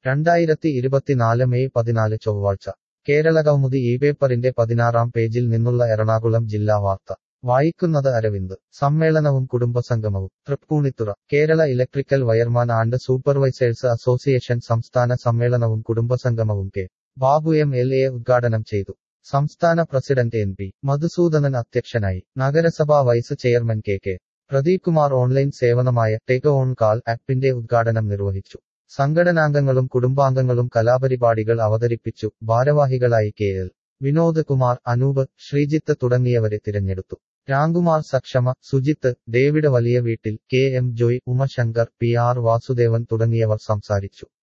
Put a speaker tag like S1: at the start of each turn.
S1: രണ്ടായിരത്തി ഇരുപത്തിനാല് മെയ് പതിനാല് ചൊവ്വാഴ്ച കേരള കൗമുദി ഈ പേപ്പറിന്റെ പതിനാറാം പേജിൽ നിന്നുള്ള എറണാകുളം ജില്ലാ വാർത്ത വായിക്കുന്നത് അരവിന്ദ് സമ്മേളനവും കുടുംബസംഗമവും Tripunithura Kerala electrical wireman and supervisors association സംസ്ഥാന സമ്മേളനവും കുടുംബസംഗമവും K Babu M L A ഉദ്ഘാടനം ചെയ്തു സംസ്ഥാന പ്രസിഡന്റ് എൻ പി മധുസൂദനൻ അധ്യക്ഷനായി നഗരസഭാ vice chairman K K Pradeep Kumar online സേവനമായ ടേക്ക് ഓൺ കാൾ ആപ്പിന്റെ ഉദ്ഘാടനം നിർവഹിച്ചു സംഘടനാംഗങ്ങളും കുടുംബാംഗങ്ങളും കലാപരിപാടികൾ അവതരിപ്പിച്ചു ഭാരവാഹികളായി കെ എൽ വിനോദ് കുമാർ അനൂപ് ശ്രീജിത്ത് തുടങ്ങിയവരെ തിരഞ്ഞെടുത്തു രാംകുമാർ സക്ഷമ സുജിത്ത് ഡേവിഡ് വലിയ വീട്ടിൽ K M Joy Umashankar P R Vasudevan തുടങ്ങിയവർ സംസാരിച്ചു